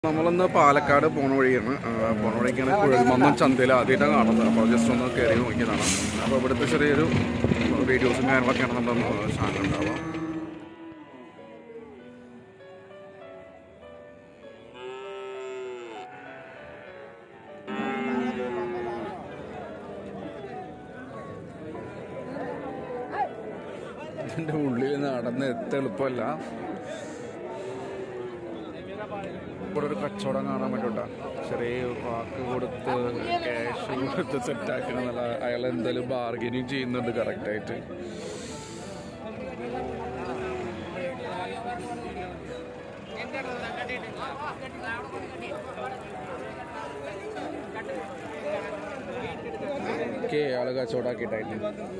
നമ്മളിന്ന് പാലക്കാട് പോണ വഴിയാണ് ആ, പോണ വഴിക്കാണ് കുഴൽമന്നം ചന്തയിൽ ആദ്യമായിട്ടാണ് കാണുന്നത് അപ്പോൾ ജസ്റ്റ് ഒന്ന് കയറി നോക്കിയതാണ് അപ്പോൾ ഇവിടുത്തെ ചെറിയൊരു വീഡിയോസും കാര്യങ്ങളൊക്കെയാണ് നമ്മുടെ ചാനൽ ഉണ്ടാവുക ഇതിൻ്റെ ഉള്ളിൽ നടന്ന് എത്ത എളുപ്പമല്ല ഇവിടെ ഒരു കച്ചവടം കാണാൻ വേണ്ടിട്ടാ ചെറിയ വാക്ക് കൊടുത്ത് ക്യാഷ് കൊടുത്ത് സെറ്റാക്കണമെന്നുള്ള അയാൾ എന്തായാലും ബാർഗനിങ് ചെയ്യുന്നുണ്ട് കറക്റ്റായിട്ട് ഓക്കെ ആള് കച്ചവടാക്കിയിട്ടായിട്ട്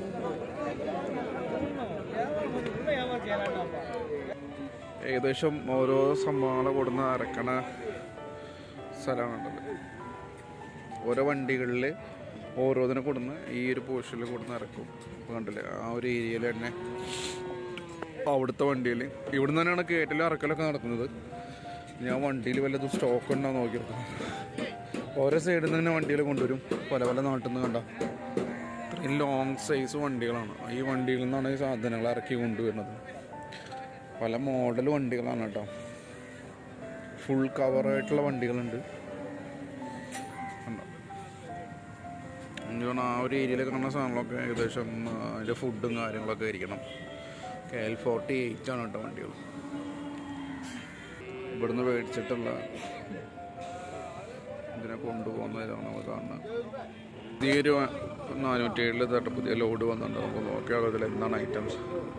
ഏകദേശം ഓരോ സംഭവങ്ങൾ കൊടുന്ന് ഇറക്കണ സ്ഥലമാണുള്ളത് ഓരോ വണ്ടികളിൽ ഓരോന്നിനെ കൊടുന്ന് ഈ ഒരു പോർഷനിൽ കൊടുന്ന് ഇറക്കും ഇപ്പൊ കണ്ടില്ലേ ആ ഒരു ഏരിയയിൽ തന്നെ അവിടുത്തെ വണ്ടിയിൽ ഇവിടുന്ന് തന്നെയാണ് കയറ്റലും ഇറക്കലൊക്കെ നടക്കുന്നത് ഞാൻ വണ്ടിയിൽ വല്ലതും സ്റ്റോക്ക് ഉണ്ടോ നോക്കിയെടുക്കണം ഓരോ സൈഡിൽ നിന്ന് തന്നെ വണ്ടികൾ കൊണ്ടുവരും പല പല നാട്ടിൽ നിന്ന് കണ്ട ഇത്രയും ലോങ് സൈസ് വണ്ടികളാണ് ഈ വണ്ടിയിൽ നിന്നാണ് ഈ സാധനങ്ങൾ ഇറക്കി കൊണ്ടുവരുന്നത് പല മോഡൽ വണ്ടികളാണ് കേട്ടോ ഫുൾ കവറായിട്ടുള്ള വണ്ടികളുണ്ട് കണ്ടോ? എനിക്ക് തോന്നുന്നു ആ ഒരു ഏരിയയിൽ കാണുന്ന സാധനങ്ങളൊക്കെ ഏകദേശം ആ, അതിൻ്റെ ഫുഡും കാര്യങ്ങളൊക്കെ ആയിരിക്കണം കെ എൽ ഫോർട്ടി എയ്റ്റ് ആണ് കേട്ടോ വണ്ടികൾ ഇവിടുന്ന് മേടിച്ചിട്ടുള്ള ഇതിനെ കൊണ്ടുപോകുന്ന ഇതാണ് നമ്മൾ കാണുന്നത് ഈ ഒരു നാനൂറ്റി ഏഴിൽ തൊട്ട് പുതിയ ലോഡ് വന്നിട്ടുണ്ട് നമുക്ക് നോക്കിയാൽ അതിൽ എന്താണ് ഐറ്റംസ്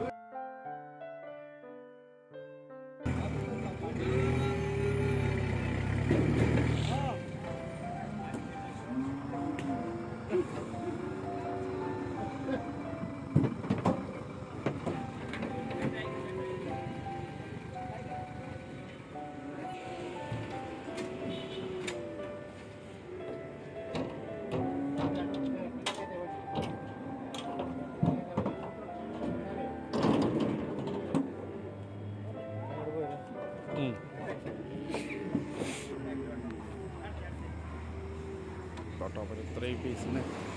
കേട്ടോ അപ്പോൾ ഇത്രയും പീസിന്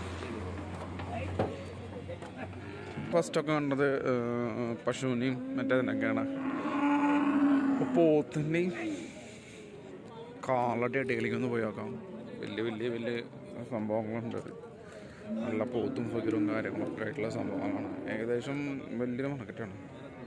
ഫസ്റ്റൊക്കെ കണ്ടത് ഏഹ്, പശുവിനെയും മറ്റേതിനൊക്കെയാണ് ഇപ്പോൾ പോത്തിൻ്റെയും കാളയുടെ ഇടയിലേക്ക് ഒന്ന് പോയി നോക്കാം വലിയ വലിയ വലിയ സംഭവങ്ങളുണ്ട് നല്ല പോത്തും ഫിഗറും കാര്യങ്ങളൊക്കെ ആയിട്ടുള്ള സംഭവങ്ങളാണ് ഏകദേശം വലിയൊരു മാർക്കറ്റാണ്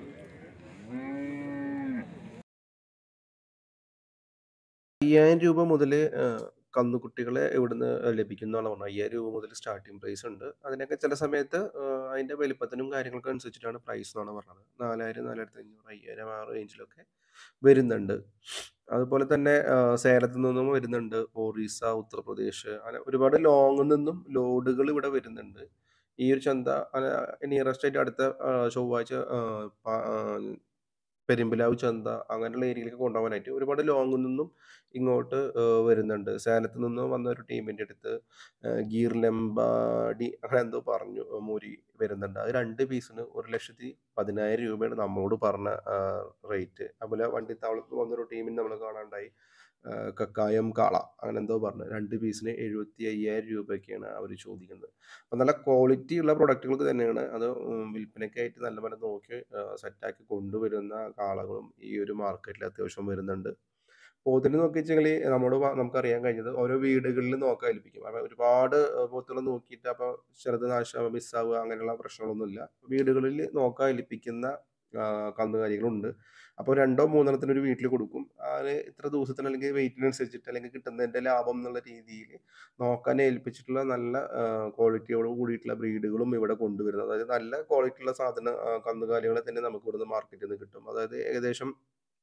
അയ്യായിരം രൂപ മുതൽ കന്നുകുട്ടികളെ ഇവിടുന്ന് ലഭിക്കുന്നതാണ് പറഞ്ഞത് അയ്യായിരം രൂപ മുതൽ സ്റ്റാർട്ടിംഗ് പ്രൈസ് ഉണ്ട് അതിനൊക്കെ ചില സമയത്ത് ആ, അതിൻ്റെ വലിപ്പത്തിനും കാര്യങ്ങൾക്കും അനുസരിച്ചിട്ടാണ് പ്രൈസ് എന്നാണ് പറഞ്ഞത് നാലായിരം നാലായിരത്തി അഞ്ഞൂറ് അയ്യായിരം ആ റേഞ്ചിലൊക്കെ വരുന്നുണ്ട് അതുപോലെ തന്നെ ആ, സേലത്ത് നിന്നും വരുന്നുണ്ട് ഒറീസ ഉത്തർപ്രദേശ് അങ്ങനെ ഒരുപാട് ലോങ്ങിൽ നിന്നും ലോഡുകൾ ഇവിടെ വരുന്നുണ്ട് ഈ ഒരു ചന്ത നിയറസ്റ്റ് ആയിട്ട് അടുത്ത ആ, ചൊവ്വാഴ്ച ആ, പ- ആ, പെരുമ്പിലാവ് ചന്ത അങ്ങനെയുള്ള ഏരിയയിലേക്ക് കൊണ്ടുപോകാനായിട്ട് ഒരുപാട് ലോങ്ങിൽ നിന്നും ഇങ്ങോട്ട് ആ, വരുന്നുണ്ട് സേലത്ത് നിന്ന് വന്ന ഒരു ടീമിൻ്റെ അടുത്ത് ആ, ഗീർലെമ്പാടി അങ്ങനെ എന്തോ പറഞ്ഞു ആ, മൂരി വരുന്നുണ്ട് അത് രണ്ട് പീസിന് ഒരു ലക്ഷത്തി പതിനായിരം രൂപയാണ് നമ്മളോട് പറഞ്ഞ റേറ്റ് അതുപോലെ വണ്ടിത്താവളത്ത് വന്നൊരു ടീമിന് നമ്മൾ കാണാണ്ടായി ആ, കക്കായം കാള അങ്ങനെ എന്തോ പറഞ്ഞു രണ്ട് പീസിന് എഴുപത്തി അയ്യായിരം രൂപയൊക്കെയാണ് അവർ ചോദിക്കുന്നത് അപ്പം നല്ല ക്വാളിറ്റി ഉള്ള പ്രൊഡക്റ്റുകൾക്ക് തന്നെയാണ് അത് ഉം, വിൽപ്പനയ്ക്കായിട്ട് നല്ല പോലെ നോക്കി സെറ്റാക്കി കൊണ്ടുവരുന്ന കാളകളും ഈ ഒരു മാർക്കറ്റിൽ അത്യാവശ്യം വരുന്നുണ്ട് പോത്തിന് നോക്കി വെച്ചെങ്കിൽ നമ്മോട് പ- നമുക്കറിയാൻ കഴിഞ്ഞത് ഓരോ വീടുകളിൽ നോക്കാൻ ഏൽപ്പിക്കും അപ്പം ഒരുപാട് പോത്തുകൾ നോക്കിയിട്ട് അപ്പോൾ ചെറുത് നാശം മിസ്സാവുക അങ്ങനെയുള്ള പ്രശ്നങ്ങളൊന്നുമില്ല വീടുകളിൽ നോക്കാൻ ഏൽപ്പിക്കുന്ന ആ, കന്നുകാലികളുണ്ട് അപ്പോൾ രണ്ടോ മൂന്നെണ്ണത്തിന് ഒരു വീട്ടിൽ കൊടുക്കും അത് ഇത്ര ദിവസത്തിന് അല്ലെങ്കിൽ വെയിറ്റിനനുസരിച്ചിട്ട് അല്ലെങ്കിൽ കിട്ടുന്നതിൻ്റെ ലാഭം എന്നുള്ള രീതിയിൽ നോക്കാൻ ഏൽപ്പിച്ചിട്ടുള്ള നല്ല ക്വാളിറ്റിയോട് കൂടിയിട്ടുള്ള ബ്രീഡുകളും ഇവിടെ കൊണ്ടുവരുന്നത് അതായത് നല്ല ക്വാളിറ്റിയുള്ള സാധന ആ, കന്നുകാലികളെ തന്നെ നമുക്ക് ഇവിടുന്ന് മാർക്കറ്റിൽ നിന്ന് കിട്ടും അതായത് ഏകദേശം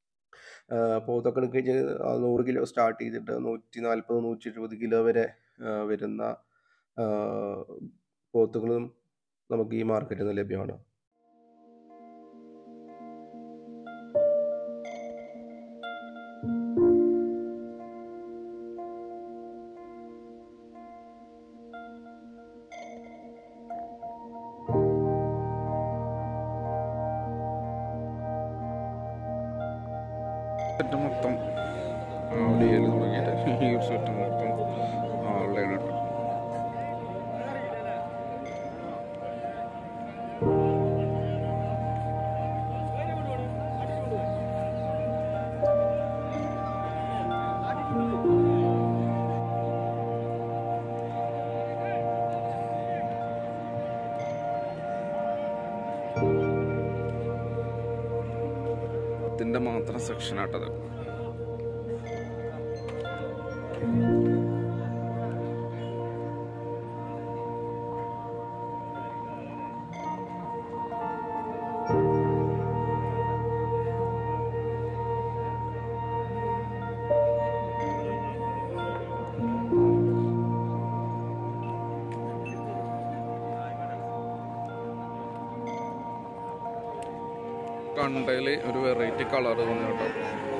ആ, പോത്തൊക്കെ എടുക്കുക കഴിഞ്ഞാൽ നൂറ് കിലോ സ്റ്റാർട്ട് ചെയ്തിട്ട് നൂറ്റി നാൽപ്പത് നൂറ്റി എഴുപത് കിലോ വരെ ആ, വരുന്ന ആ, പോത്തുകളും നമുക്ക് ഈ മാർക്കറ്റിൽ നിന്ന് ലഭ്യമാണ് സെറ്റ് മൊത്തം ആ ഒരു ഏരിയയിൽ തുടങ്ങിയിട്ട് ഈ ഒരു സെറ്റ് മൊത്തം ആളുടെയാണ് കേട്ടോ ഇതിൻ്റെ മാത്രം സെക്ഷനാട്ടത് കണ്ടതിൽ ഒരു വെറൈറ്റി കളർ തോന്നി കേട്ടോ